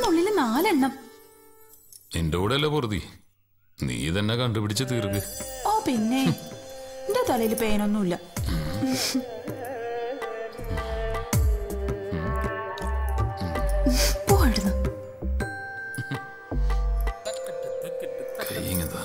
ഒന്നുള്ളിൽ നാലെണ്ണം നിന്റെ കൂടെ അല്ലേ പൊറുതി നീ തന്നെ കണ്ടുപിടിച്ച് തീർക്ക് ഓ പിന്നെ എന്റെ തലയിൽ പേനൊന്നുമില്ല പോയിടുന്നു കൈ ഇങ്ങതാ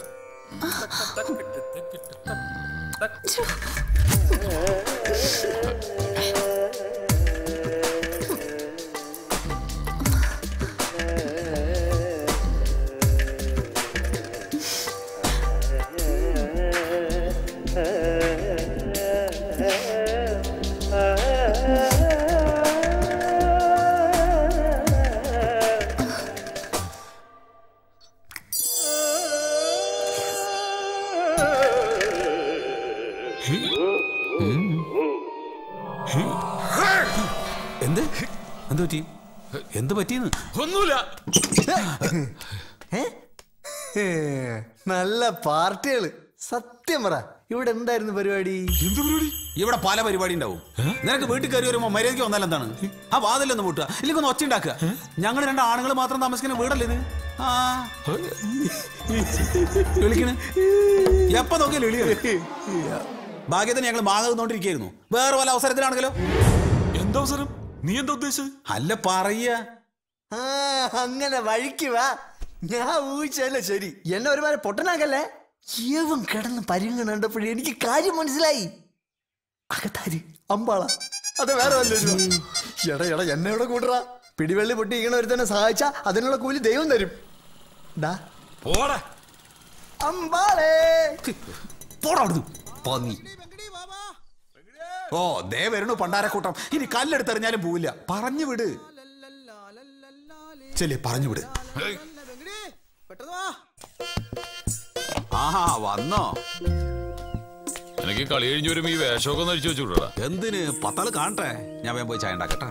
എന്ത് എന്ത് പറ്റി എന്ത് പറ്റിയെന്ന് ഒന്നുമില്ല ഏ, നല്ല പാർട്ടികള് സത്യം പറ ഇവിടെ എന്തായിരുന്നു പരിപാടി എന്ത് പരിപാടി ഇവിടെ പല പരിപാടി ഉണ്ടാവും നിനക്ക് വീട്ടിൽ കയറി വരുമ്പോ മര്യാദയ്ക്ക് വന്നാൽ എന്താണ് ആ വാതിലൊന്ന് മുട്ടുക ഇല്ലെങ്കിൽ ഒന്ന് ഒച്ച ഉണ്ടാക്കുക ഞങ്ങൾ രണ്ട് ആണുങ്ങൾ മാത്രം താമസിക്കുന്ന വീടല്ലേ ഇത് ആ വിളിക്കണേ എപ്പ നോക്കിയാലും വിളിയ ഭാഗ്യത്തിന് ഞങ്ങൾ മാങ്ങ തിന്നോണ്ടിരിക്കുന്നു വേറെ പല അവസരത്തിലാണെങ്കിലോ എന്താ അവസരം നീ എന്താ ഉദ്ദേശിച്ചത് അല്ല പറയ ആ അങ്ങനെ വഴിക്ക് വാ ഞാൻ ഊഹിച്ചല്ലേ ശരി എന്നെ ഒരുപാട് പൊട്ടനാക്കല്ലേ ഏവൻ കിടന്ന് പരിങ്ങ കണ്ടപ്പോഴേ എനിക്ക് കാര്യം മനസ്സിലായി അകത്താര് അമ്പാള അത് വേറെ വല്ലതും എടാ എടാ എന്നെ ഇവിടെ കൂട്ടറാ പിടിവള്ളി പൊട്ടി ഇങ്ങനെ ഒരു തന്നെ സഹായിച്ച അതിനുള്ള കൂലി ദൈവം തരും ഡാ പോടാ അമ്പാളേ പോടാ അവിടുന്ന് പന്നി ഓ ദേ വരണു പണ്ടാരക്കൂട്ടം ഇനി കല്ലെടുത്തെറിഞ്ഞാലും പോവില്ല പറഞ്ഞു വിട് ചെല്ലേ പറഞ്ഞു വിട് ആഹാ വന്നോ എനിക്ക് കളി കഴിഞ്ഞ് വരുമ്പോ ഈ വേഷമൊക്കെ ഒന്ന് അഴിച്ചു വെച്ചുവിടാ എന്തിന് പത്താള് കാണട്ടെ ഞാൻ വേഗം പോയി ചായ ഉണ്ടാക്കട്ടെ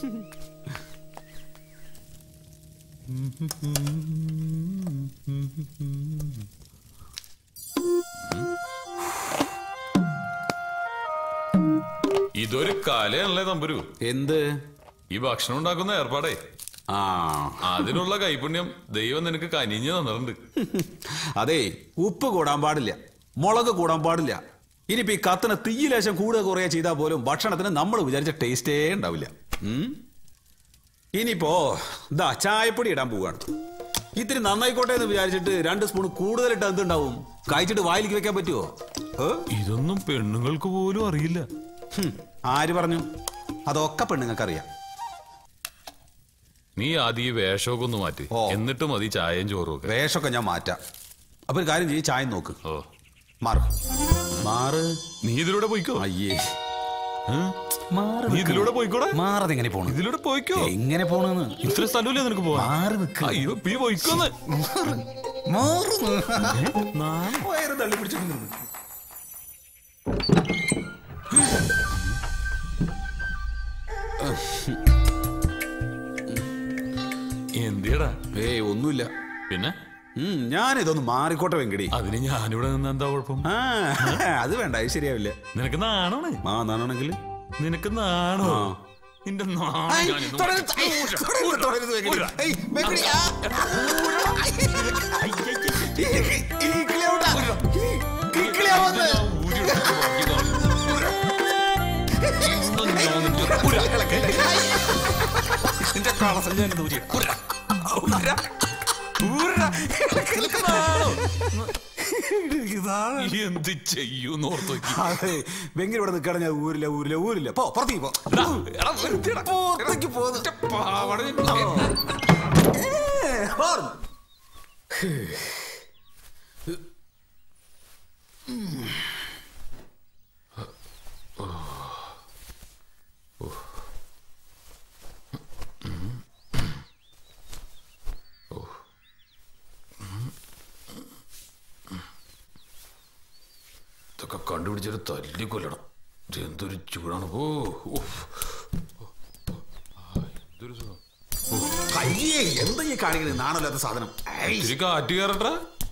ഇതൊരു കലയാണല്ലേ തമ്പുരു എന്ത് ഈ ഭക്ഷണം ഉണ്ടാക്കുന്ന ഏർപ്പാടേ ആ അതിനുള്ള കൈപുണ്യം ദൈവം നിനക്ക് കനിഞ്ഞു തന്നിട്ടുണ്ട് അതെ ഉപ്പ് കൂടാൻ പാടില്ല മുളക് കൂടാൻ പാടില്ല ഇനിയിപ്പോ ഈ കത്തിന് തീ ലേശം കൂടുക കുറയുക ചെയ്താൽ പോലും ഭക്ഷണത്തിന് നമ്മൾ വിചാരിച്ച ടേസ്റ്റേ ഉണ്ടാവില്ല ഉം? ഇനിയിപ്പോ ഇതാ ചായപ്പൊടി ഇടാൻ പോവാണ് ഇത്തിരി നന്നായിക്കോട്ടെ എന്ന് വിചാരിച്ചിട്ട് രണ്ട് സ്പൂൺ കൂടുതലിട്ട് എന്തുണ്ടാവും കഴിച്ചിട്ട് വായിലേക്ക് വെക്കാൻ പറ്റുമോ ഏ? ഇതൊന്നും പെണ്ണുങ്ങൾക്ക് പോലും അറിയില്ല ഹും, ആര് പറഞ്ഞു അതൊക്കെ പെണ്ണുങ്ങൾക്ക് അറിയാം നീ ആദ്യം ഈ വേഷമൊക്കെ ഒന്ന് മാറ്റി ഓ. എന്നിട്ട് മതി ചായയും ചോറും ഒക്കെ വേഷമൊക്കെ ഞാൻ മാറ്റാം അപ്പൊ ഒരു കാര്യം ചെയ്യും ചായ നോക്ക് ഓ മാറ് മാറ് നീ ഇതിലൂടെ പോയിക്കോ അയ്യേ ഏ? മാറ് നീ ഇതിലൂടെ പോയിക്കോടാ മാറത് എങ്ങനെ പോണു ഇതിലൂടെ പോയിക്കോ എങ്ങനെ പോണെന്ന് ഇത്ര സ്ഥലമില്ലേ നിനക്ക് പോവാൻ മാറി നിൽക്ക് അയ്യോ നീ പോയിക്കോന്ന് വയറ് തള്ളി പിടിച്ചു എന്തിയടാ ഏയ് ഒന്നുമില്ല പിന്നെ ഉം, ഞാനിതൊന്ന് മാറിക്കോട്ടെ വെങ്കടി അതിന് ഞാനിവിടെ നിന്ന് എന്താ കുഴപ്പം ആ അത് വേണ്ട അത് ശരിയാവില്ല നിനക്ക് നാണോണേ ആ എന്നാണെങ്കിൽ നിനക്ക് നാണോ ആ. നിന്റെ നാണം ഞാനിന്ന് ഊരിയെടുത്ത് ബാക്കി കാണും. ഇന്ന് ഞാൻ നിന്റെ നിന്റെ കളസം ഞാൻ ഊരി. ഉര. ഉര. ഉര. നിനക്ക് നാണോ? ഇതാണ്. എന്ത് ചെയ്യൂന്ന് ഓർത്ത് നോക്കി അതെ വെങ്കി ഇവിടെ നിൽക്കണം ഞാൻ ഊരില്ല ഊരില്ല ഊരില്ല പോ പുറത്തേക്ക് പോ പുറത്തേക്ക് പോകുന്നു പാവട ഇതൊക്കെ കണ്ടുപിടിച്ചിട്ട് തല്ലി കൊല്ലണം ഇത് എന്തൊരു ചൂടാണ് ഓ ഉഫ്. ആ, എന്തൊരു സുഖം അയ്യേ എന്താ ഈ കാണിക്കുന്നത് നാണല്ലാത്ത സാധനം ഐ. ഇത്തിരി കാറ്റ് കയറട്ടാ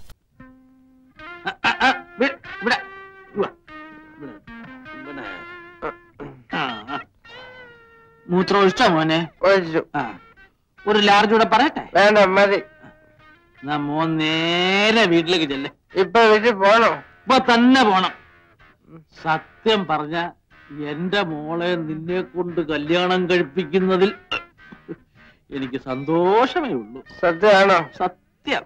ഇവിടെ ഉവ്വ. ഇവിടെ. ഇവിടെ. ആ, ആ. മൂത്രം ഒഴിച്ചോ മോനെ ഒഴിച്ചു ആ ഒരു ലാർജ് കൂടെ പറയട്ടെ വേണ്ട മതി എന്നാ മോൻ നേരെ വീട്ടിലേക്ക് ചെല്ലേ ഇപ്പൊ വീട്ടിൽ പോണോ ഇപ്പൊ തന്നെ പോണം സത്യം പറഞ്ഞ എന്റെ മോളെ നിന്നെ കൊണ്ട് കല്യാണം കഴിപ്പിക്കുന്നതിൽ എനിക്ക് സന്തോഷമേ ഉള്ളൂ സത്യമാണോ സത്യം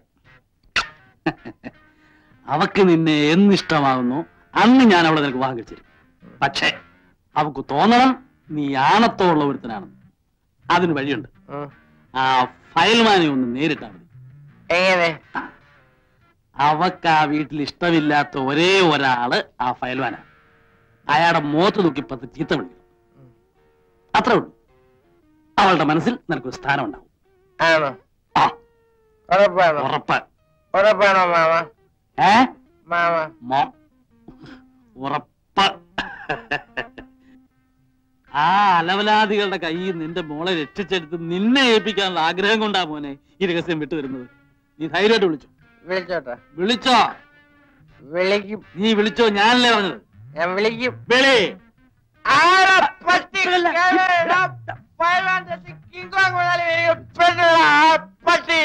അവക്ക് നിന്നെ എന്നിഷ്ടമാകുന്നു അന്ന് ഞാൻ അവളെ നിനക്ക് വാങ്ങിച്ചു പക്ഷേ അവക്ക് തോന്നണം നീ ആണത്തോള്ള ഒരുത്തനാണെന്ന് അതിന് വഴിയുണ്ട് ഉം. ആ ഫയൽമാനെ ഒന്ന് നേരിട്ടാ മതി എങ്ങനെ അവക്ക് ആ വീട്ടിൽ ഇഷ്ടമില്ലാത്ത ഒരേ ഒരാള് ആ ഫയൽമാനാണ് അയാളുടെ മുഖത്ത് നോക്കി പത്ത് ചീത്ത വിളിക്കണം അത്രേ ഉള്ളൂ അവളുടെ മനസ്സിൽ നിനക്കൊരു സ്ഥാനം ഉണ്ടാവും ആണോ ആ ഉറപ്പാണോ ഉറപ്പ് ഉറപ്പാണോ മാമ ഏ മാമ മോ ഉറപ്പ് ആ അലവലാദികളുടെ കയ്യിൽ നിന്റെ മോളെ രക്ഷിച്ചെടുത്ത് നിന്നെ ഏൽപ്പിക്കാനുള്ള ആഗ്രഹം കൊണ്ടാ മോനെ ഈ രഹസ്യം വിട്ടുവരുന്നത് നീ ധൈര്യമായിട്ട് വിളിച്ചു വിളിച്ചോട്ടെ വിളിച്ചോ വിളിക്കും നീ വിളിച്ചോ ഞാനല്ലേ പറഞ്ഞത് ഞാൻ വിളിക്കും വിളി ആരാ പട്ടി കേരള പൈലാന്റെ കിങ് കോങ് മുതലാളി വരിക പെണ്ണുള്ള ആ പട്ടി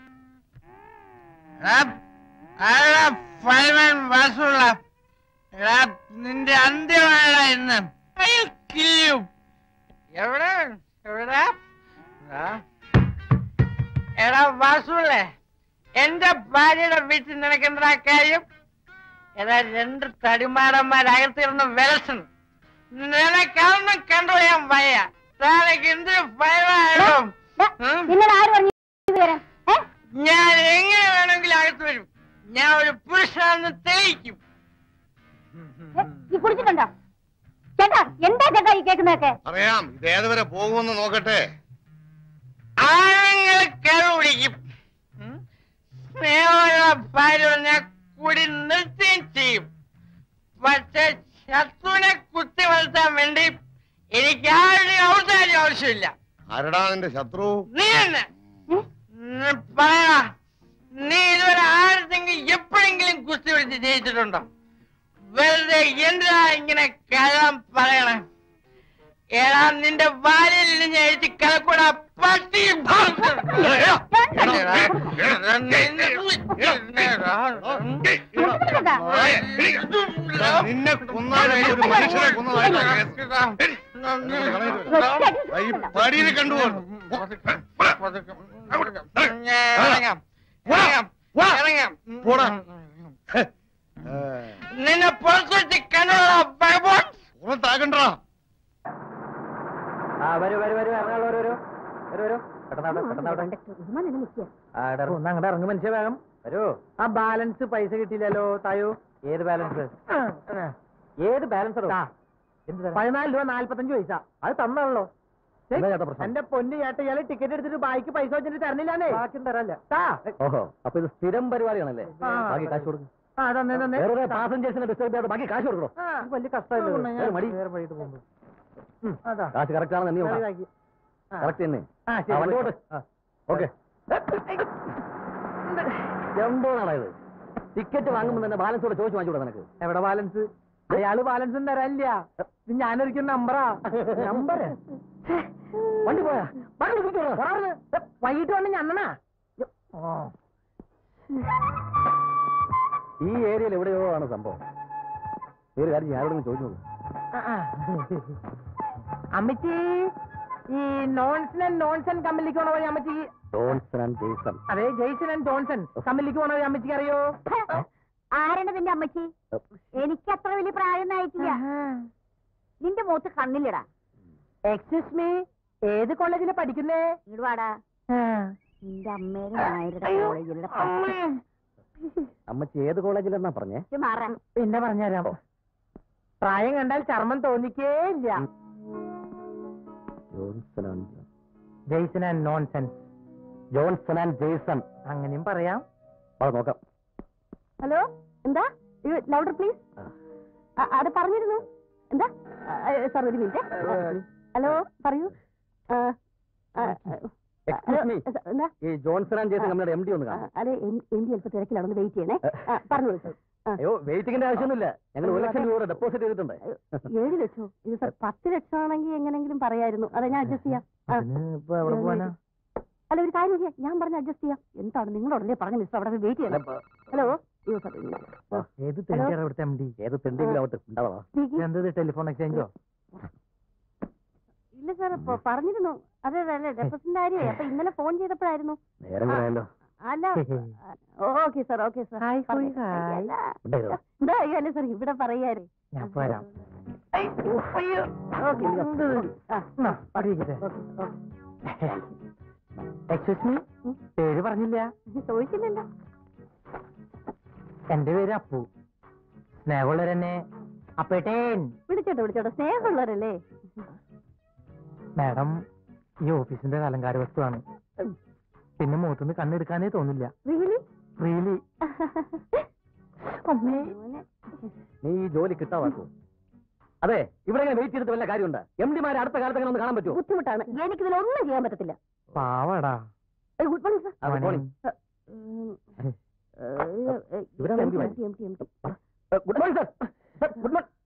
എടാ, ആരാ ഫൈൽമാൻ വാസുള്ള എടാ, നിന്റെ അന്ത്യമാണ് ഇന്ന് I'll kill you. എവിടെ എവിടെ എടാ, എടാ വാസുള്ളേ എന്റെ ഭാര്യയുടെ വീട്ടിൽ നിനക്ക് എന്താ കാര്യം ഏതാ രണ്ട് തടിമാടന്മാരകത്തിരുന്ന് വിലസണം നിനക്കൊന്നും കൺട്രോൾ ചെയ്യാൻ വയ്യ താനക്ക് എന്ത് ഭയമായിട്ടും നിന്നോട് ആര് പറഞ്ഞു ഇത് വരാൻ ഏ? ഞാൻ എങ്ങനെ വേണമെങ്കിലും അകത്ത് വരും ഞാൻ ഒരു പുരുഷനാണെന്ന് തെളിയിക്കും ഏ, നീ കുടിച്ചിട്ടുണ്ടോ ചേട്ടാ എന്താ ചേട്ടാ ഈ കേൾക്കുന്നതൊക്കെ അറിയാം ഇത് ഏതുവരെ പോകുമെന്ന് നോക്കട്ടെ ആണുങ്ങൾ കരു പിടിക്കും ഉം. സ്നേഹമുള്ള ഭാര്യ ഞാൻ കൂടി നിർത്തുകയും ചെയ്യും പക്ഷെ ശത്രുവിനെ കുത്തി വളർത്താൻ വേണ്ടി എനിക്ക് ആരുടെ ഔദാര്യം ആവശ്യമില്ല ആരടാ നിന്റെ ശത്രു നീ തന്നെ നീ പറയടാ നീ ഇതുവരെ ആരുടെങ്കിലും എപ്പോഴെങ്കിലും കുസ്തി വിളിച്ച് ജയിച്ചിട്ടുണ്ടോ വെറുതെ എന്തിനാ ഇങ്ങനെ കഴാൻ പറയണേ ഏടാ നിന്റെ വാലിൽ നിന്ന് എഴുതി കലക്കൂടാ പട്ടി നിന്നെ കൊന്നാലും ഒരു മനുഷ്യനെ കൊന്നതായിട്ടാ കേസ്. ഈ പടിയിൽ കണ്ടുപോകും പോടാ. നിന്നെ പുറത്തു വെച്ച് കണ്ണുള്ള ഭയപ്പോൾ പുറത്താക്കണ്ടാ ആ വരൂ വരൂ വരൂ ഇറങ്ങാളൂ വരൂ വരൂ വരൂ വരൂ പെട്ടെന്നാവട്ടെ പെട്ടെന്നാവട്ടെ ഉമ്മ നിന്ന് നിൽക്കുക ആ ഒന്ന് അങ്ങോട്ട് ഇറങ്ങും മനുഷ്യ വേഗം വരൂ ആ ബാലൻസ് പൈസ കിട്ടിയില്ലല്ലോ തായോ ഏത് ബാലൻസ് ഏത് ബാലൻസ് പതിനാല് രൂപ നാല്പത്തഞ്ച് പൈസ അത് തന്നാണല്ലോ എന്റെ പൊന്ന് ചേട്ട ഇയാള് ടിക്കറ്റ് എടുത്തിട്ട് ബാക്കി പൈസ വെച്ചിട്ട് തരണില്ലാന്നേ ബാക്കി തരല്ല ഓഹോ അപ്പൊ ഇത് സ്ഥിരം പരിപാടിയാണല്ലേ ആ. ബാക്കി കാശ് കൊടുക്കും ആ തന്നെ തന്നെ വേറെ പാസഞ്ചേഴ്സിനെ ഡിസ്റ്റർബ് ചെയ്യാതെ ബാക്കി കാശ് കൊടുക്കണോ വലിയ കഷ്ടമല്ലേ വേറെ മടി. വേറെ വഴിയിട്ട് പോകുമ്പോ ഉം, അതാ കാശ് കറക്റ്റ് ആണെന്ന് നീ വേറെ ഇതാക്കി. ആ. കറക്റ്റ് തന്നെ ആ, ശരി, ആ, വണ്ടി പോട്ടെ. ഓട്ട്. ഓക്കെ എന്തോന്നാണ് ഇത് ടിക്കറ്റ് വാങ്ങുമ്പോൾ തന്നെ ബാലൻസ് കൂടെ ചോദിച്ചു വാങ്ങിച്ചൂടാ നിനക്ക് എവിടെ ബാലൻസ് അയാള് ബാലൻസ് തരാനില്ല ഇത് ഞാനൊരിക്കൽ നമ്പറാ നമ്പർ വണ്ടി പോയാ ബാക്കി കൊടുത്തിട്ട് വാ. വൈകിട്ട് വന്ന് ഞണ്ണനാ ഈ ഏരിയയിൽ എവിടെയോ ആണ് സംഭവം ഈ ഒരു കാര്യം ഞാനോടൊന്ന് ചോദിച്ചു നോക്കും അമ്മച്ചി ഈ നോൺസൺ ആൻഡ് നോൺസൺ കമ്പനിക്ക് പോണ വഴി അമ്മച്ചി ജോൺസൺ ആൻഡ് ജെയ്സൺ അതെ ജെയ്സൺ ആൻഡ് ജോൺസൺ കമ്പനിക്ക് പോണ വഴി അമ്മച്ചിക്ക് അറിയോ ആരാണ് നിന്റെ അമ്മച്ചി എനിക്ക് അത്ര വലിയ പ്രായമൊന്നും ആയിട്ടില്ല നിന്റെ മുഖത്ത് കണ്ണില്ലടാ എക്സ്ക്യൂസ് മീ ഏത് കോളേജിലാ പഠിക്കുന്നേ ഇങ്ങോട്ട് വാടാ നിന്റെ അമ്മയുടെ നായരുടെ കോളേജിലുള്ള അമ്മച്ചി ഏത് കോളേജിലെന്നാ പറഞ്ഞേ പത്ത് മാറാൻ പിന്നെ പറഞ്ഞുതരാം പ്രായം കണ്ടാൽ ചർമ്മം തോന്നിക്കേ ഇല്ല Johnson and Jaison and nonsense Johnson and Jaison അങ്ങനെയും പറയാം അത് നോക്കാം ഹലോ എന്താ ലൗഡർ പ്ലീസ് അത് പറഞ്ഞിരുന്നു എന്താ സാർ ഒരു മിനിറ്റ് ഹലോ പറയൂ ആ, ആ, Excuse me. ഹലോ, എന്താ ഈ ജോൺസൺ ആൻഡ് ജെയ്സൺ കമ്പനിയുടെ എം ഡി ഒന്ന് ആ, കാണാം അതെ എം ഡി അല്പം തിരക്കിലാണ് ഒന്ന് വെയിറ്റ് ചെയ്യണേ ആ, പറഞ്ഞോളൂ സാർ ആ. അയ്യോ വെയിറ്റിംഗിന്റെ ആവശ്യമൊന്നുമില്ല ഞങ്ങൾ ഒരു ലക്ഷം രൂപ ഡെപ്പോസിറ്റ് ചെയ്തിട്ടുണ്ട് ഏഴ് ലക്ഷോ ഇത് സാർ പത്ത് ലക്ഷം ആണെങ്കിൽ എങ്ങനെങ്കിലും പറയായിരുന്നു അതെ ഞാൻ അഡ്ജസ്റ്റ് ചെയ്യാം ആ. അതിന് ഇപ്പൊ എവിടെ പോവാനാ അല്ല ഒരു കാര്യം ചെയ്യാം ഞാൻ പറഞ്ഞ് അഡ്ജസ്റ്റ് ചെയ്യാം എന്താണ് നിങ്ങളോടല്ലേ പറഞ്ഞ മിസ്റ്റർ അവിടെ വെയിറ്റ് ചെയ്യണം ഹലോ അയ്യോ, sorry. ഏത് Hello? തെണ്ടിയാണ് ഇവിടുത്തെ എം ഡി ഏത് തെണ്ടെങ്കിലും ആവട്ടെ ഉണ്ടാവാ Speaking. എന്തത് ടെലിഫോൺ എക്സ്ചേഞ്ചോ ഇല്ല സാർ പറഞ്ഞിരുന്നു അതെ അതെ അല്ലേ ഡെപ്പോസിറ്റിന്റെ കാര്യമേ അപ്പൊ ഇന്നലെ ഫോൺ ചെയ്തപ്പോഴായിരുന്നു നേരം കുറയല്ലോ അല്ല okay sir okay sir hi, hi, hi. ഉണ്ടായിരുന്നു എന്താ അയ്യോ സാർ ഇവിടെ പറയാരേ ഞാൻ പോരാം ഓക്കെ എക്സ്ക്യൂസ് മീ പേര് പറഞ്ഞില്ല ചോദിച്ചില്ലല്ലോ എന്റെ പേര് അപ്പു സ്നേഹമുള്ളവരെന്നെ അപ്പേട്ടേൻ വിളിച്ചോട്ടെ വിളിച്ചോട്ടെ സ്നേഹമുള്ളവരല്ലേ മാഡം ഈ ഓഫീസിന്റെ ഒരു അലങ്കാര വസ്തുവാണ് പിന്നെ മുഖത്തുനിന്ന് കണ്ണെടുക്കാനേ തോന്നില്ല റിയലി റിയലി അമ്മേ നീ ഈ ജോലി കിട്ടാവാക്കോ അതെ ഇവിടെ ഇങ്ങനെ വെയിറ്റ് ചെയ്തിട്ട് വല്ല കാര്യമുണ്ട് എം ഡിമാരെ അടുത്ത കാലത്ത് അങ്ങനെ ഒന്ന് കാണാൻ പറ്റുമോ ബുദ്ധിമുട്ടാണ് എനിക്കിതിലൊന്നും ചെയ്യാൻ പറ്റത്തില്ല പാവടാ ഗുഡ് മോർണിംഗ് സാർ അത് പോണി. ഇവരാണ് MD മാര്. Good morning sir sir good morning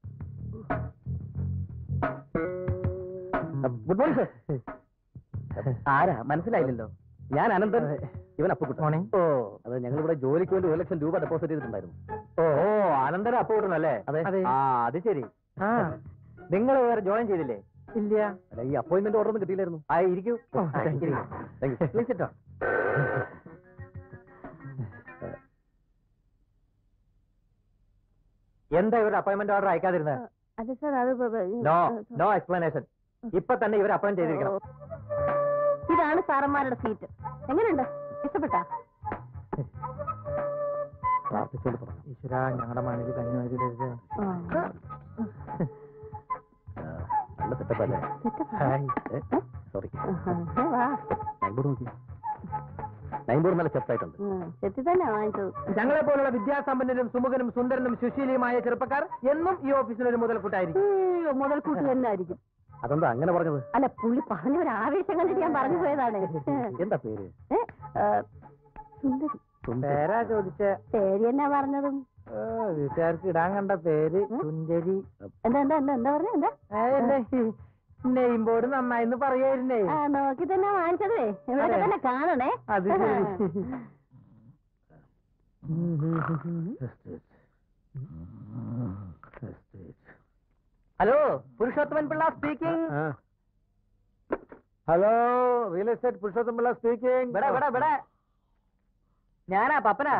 good morning sir ആരാ മനസ്സിലായില്ലല്ലോ ഞാൻ അനന്തൻ ഇവൻ അപ്പുക്കുട്ടൻ മോർണിംഗ് ഓ അത് ഞങ്ങൾ ഇവിടെ ജോലിക്ക് വേണ്ടി ഒരു ലക്ഷം രൂപ ഡെപ്പോസിറ്റ് ചെയ്തിട്ടുണ്ടായിരുന്നു ഓ ഓ അനന്തര അപ്പുക്കുട്ടനല്ലേ അതെ അതെ. ആ അത് ശരി ആ നിങ്ങൾ വേറെ ജോയിൻ ചെയ്തില്ലേ ഇല്ല അല്ല ഈ അപ്പോയിന്റ്മെന്റ് ഓർഡർ ഒന്നും കിട്ടിയില്ലായിരുന്നു ആ ഇരിക്കൂ ഓ, thank you. Thank you please ഇട്ടോ എന്താ ഇവരുടെ അപ്പോയിന്റ്മെന്റ് ഓർഡർ അയക്കാതിരുന്നത് അതെ സാർ അത് ബ- ബ- നോ നോ എക്സ്പ്ലനേഷൻ ഇപ്പൊ തന്നെ ഇവർ അപ്പോയിന്റ് ചെയ്തിരിക്കണം ഇതാണ് സാറന്മാരുടെ സീറ്റ് എങ്ങനെയുണ്ട് ഇഷ്ടപ്പെട്ടാ പ്രാർത്ഥിച്ചോണ്ട് പറഞ്ഞു ഈശ്വര ഞങ്ങളുടെ മണ്ണിൽ കഞ്ഞി നല്ല സെറ്റപ്പ് അല്ലേ സോറി വാ നൈബോർഡ് നോക്കി നൈബോർഡ് നല്ല ചെറുതായിട്ടുണ്ട് ചെത്തി തന്നെ വാങ്ങിച്ചത് ഞങ്ങളെ പോലുള്ള വിദ്യാസമ്പന്നരും സുമുഖനും സുന്ദരനും സുശീലിയുമായ ചെറുപ്പക്കാർ എന്നും ഈ ഓഫീസിന് ഒരു മുതൽക്കൂട്ടായിരിക്കും അയ്യോ, മുതൽക്കൂട്ട് തന്നെ ആയിരിക്കും അതെന്താ അങ്ങനെ പറഞ്ഞത് അല്ല പുള്ളി പറഞ്ഞ ഒരു ആവേശം കണ്ടിട്ട് ഞാൻ പറഞ്ഞു പോയതാണ് എന്താ പേര് ഏ, ആ, സുന്ദരി പേരാ ചോദിച്ച പേര് എന്നാ പറഞ്ഞതും വീട്ടുകാർക്ക് ഇടാൻ കണ്ട പേര് സുന്ദരി എന്താ എന്താ എന്താ എന്താ പറഞ്ഞ എന്താ നെയിം ബോർഡ് നന്നായിന്ന് പറയായിരുന്നേ ആ നോക്കി തന്നെ വാങ്ങിച്ചതേ ഇവിടെ അതെ. തന്നെ കാണണേ അത് ശരി. Hello Purushothaman Pillai speaking hello real estate Purushotham Pillai speaking ഇവിടെ ഇവിടെ ഇവിടെ ഞാനാ പപ്പനാ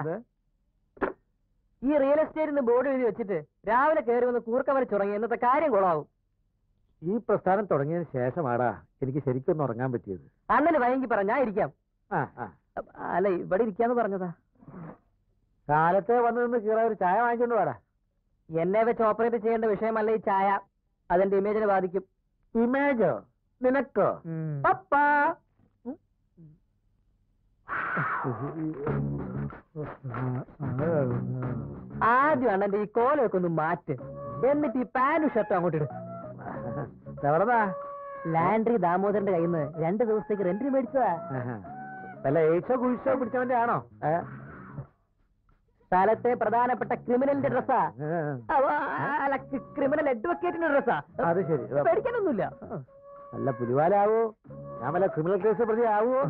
ഈ റിയൽ എസ്റ്റേറ്റിന് ബോർഡ് എഴുതി വെച്ചിട്ട് രാവിലെ കയറി വന്ന് കൂർക്ക വരച്ചുറങ്ങി ഇന്നത്തെ കാര്യം കൊളാവും ഈ പ്രസ്ഥാനം തുടങ്ങിയതിന് ശേഷമാടാ എനിക്ക് ശരിക്കൊന്ന് ഉറങ്ങാൻ പറ്റിയത് അണ്ണന് വൈകി പറ ഞാൻ ഇരിക്കാം ആ ആ അല്ല ഇവിടെ ഇരിക്കാന്ന് പറഞ്ഞതാ കാലത്തെ വന്നു നിന്ന് കീറാ ഒരു ചായ വാങ്ങിക്കൊണ്ട് വാടാ എന്നെ വെച്ച് ഓപ്പറേറ്റ് ചെയ്യേണ്ട വിഷയമല്ല ഈ ചായ അതെന്റെ ഇമേജിനെ ബാധിക്കും ഇമേജോ നിനക്കോ പപ്പാ ആദ്യം അണ്ണന്റെ ഈ കോലൊക്കെ ഒന്ന് മാറ്റ് എന്നിട്ട് ഈ പാന്റും ഷർട്ടും അങ്ങോട്ട് ഇടും എവിടെതാ ലാൻഡ്രി ദാമോദരന്റെ കയ്യിൽ നിന്ന് രണ്ട് ദിവസത്തേക്ക് റെന്റിന് മേടിച്ചതാ വല്ല എയ്ഡ്സോ കുഴിച്ചോ പിടിച്ചവന്റെ ആണോ സ്ഥലത്തെ പ്രധാനപ്പെട്ട ക്രിമിനലിന്റെ ഡ്രസ്സാ അല്ല ക്രിമിനൽ അഡ്വക്കേറ്റിന്റെ ഡ്രസ്സാ അത് ശരി പേടിക്കാനൊന്നുമില്ല നല്ല പുലിവാലാവോ ഞാൻ വല്ല ക്രിമിനൽ കേസ് പ്രതി ആവോ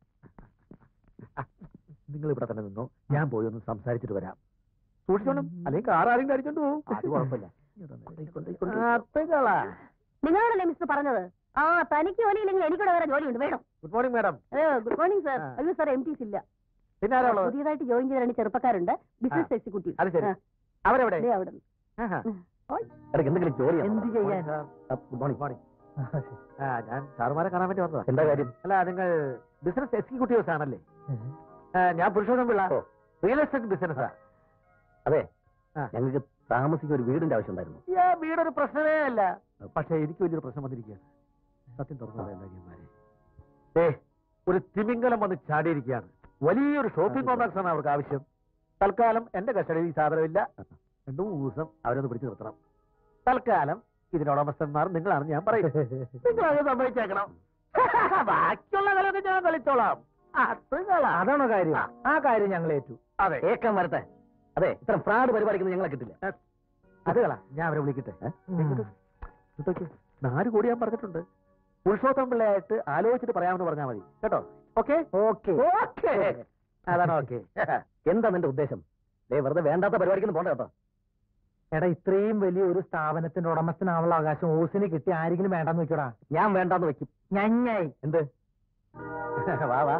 നിങ്ങൾ ഇവിടെ തന്നെ നിന്നോ ഞാൻ പോയി ഒന്ന് സംസാരിച്ചിട്ട് വരാം സൂക്ഷിച്ചോണം അല്ലെങ്കിൽ കാർ ആരെങ്കിലും അടിച്ചോണ്ട് പോകും അത് കുഴപ്പമില്ല അത്തുകളാ നിങ്ങളോടല്ലേ മിസ്റ്റർ പറഞ്ഞത് ആ തനിക്ക് ജോലിയില്ലെങ്കിൽ എനിക്കൂടെ വേറെ ജോലിയുണ്ട് വേണം ഗുഡ് മോർണിംഗ് മാഡം അയ്യോ ഗുഡ് മോർണിംഗ് സാർ ആ. അയ്യോ സാർ എം ടീസ് ഇല്ല പിന്നെ ആരാ ഉള്ളത് പുതിയതായിട്ട് ജോയിൻ ചെയ്ത രണ്ട് ചെറുപ്പക്കാരുണ്ട് ബിസിനസ് ആ. എക്സിക്യൂട്ടീവ് അത് ശരി അവരെവിടെ ദേ അവിടെ ആഹാ. ഇടയ്ക്ക് എന്തെങ്കിലും ജോലി എന്ത് ചെയ്യാൻ ഗുഡ് മോർണിംഗ് മോർണിംഗ് ആ ഞാൻ സാറുമാരെ കാണാൻ വേണ്ടി വന്നതാ എന്താ കാര്യം അല്ല നിങ്ങൾ ബിസിനസ് എക്സിക്യൂട്ടീവ്സ് ആണല്ലേ ആ, ഞാൻ പുരുഷോത്തം പിള്ള ഓ. റിയൽ എസ്റ്റേറ്റ് ബിസിനസ്സാ അതെ ആ. ഞങ്ങൾക്ക് താമസിക്കാൻ ഒരു വീടിന്റെ ആവശ്യം ഉണ്ടായിരുന്നു ഈ വീടൊരു പ്രശ്നമേ അല്ല പക്ഷെ എനിക്ക് വലിയൊരു പ്രശ്നം വന്നിരിക്കുകയാണ് സത്യം തുറന്നു പറയണ്ടാക്കിയന്മാരെ ഏ ഒരു തിമിംഗലം വന്ന് ചാടിയിരിക്കുകയാണ് വലിയൊരു ഷോപ്പിംഗ് കോംപ്ലക്സ് ആണ് അവർക്ക് ആവശ്യം തൽക്കാലം എന്റെ കസ്റ്റഡിയിൽ ഈ സാധനമില്ല രണ്ടു മൂന്ന് ദിവസം അവരൊന്ന് പിടിച്ചു നിർത്തണം തൽക്കാലം ഇതിന്റെ ഉടമസ്ഥന്മാർ നിങ്ങളാണെന്ന് ഞാൻ പറയും നിങ്ങൾ അത് സമ്മതിച്ചേക്കണം ബാക്കിയുള്ള കളിയൊക്കെ ഞാൻ കളിച്ചോളാം അത് കള അതാണോ കാര്യം ആ കാര്യം ഞങ്ങൾ ഏറ്റു അതെ ഏക്കാൻ വരട്ടെ അതെ ഇത്ര ഫ്രാഡ് പരിപാടിക്കുന്നത് ഞങ്ങളെ കിട്ടില്ല അത് കള ഞാൻ അവരെ വിളിക്കട്ടെ ഉം. ഇതൊക്കെ നാല് കോടി ഞാൻ പറഞ്ഞിട്ടുണ്ട് പുരുഷോത്തം പിള്ളയായിട്ട് ആലോചിച്ചിട്ട് പറയാമെന്ന് പറഞ്ഞാൽ മതി കേട്ടോ ഓക്കെ ഓക്കെ ഓക്കെ അതാണ് ഓക്കെ എന്താ നിന്റെ ഉദ്ദേശം ദേ വെറുതെ വേണ്ടാത്ത പരിപാടിക്കൊന്നും പോണ്ട കേട്ടോ എടാ ഇത്രയും വലിയ ഒരു സ്ഥാപനത്തിന്റെ ഉടമസ്ഥനാവുള്ള അവകാശം ഓസിന് കിട്ടി ആരെങ്കിലും വേണ്ടെന്ന് വെക്കടാ ഞാൻ വേണ്ടാന്ന് വെക്കും ഞഞ്ഞായി എന്ത് വാ വാ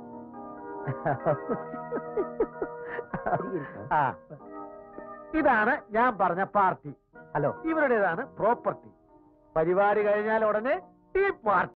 ആ ഇതാണ് ഞാൻ പറഞ്ഞ പാർട്ടി ഹലോ ഇവരുടേതാണ് പ്രോപ്പർട്ടി പരിപാടി കഴിഞ്ഞാൽ ഉടനെ ഈ പാർട്ടി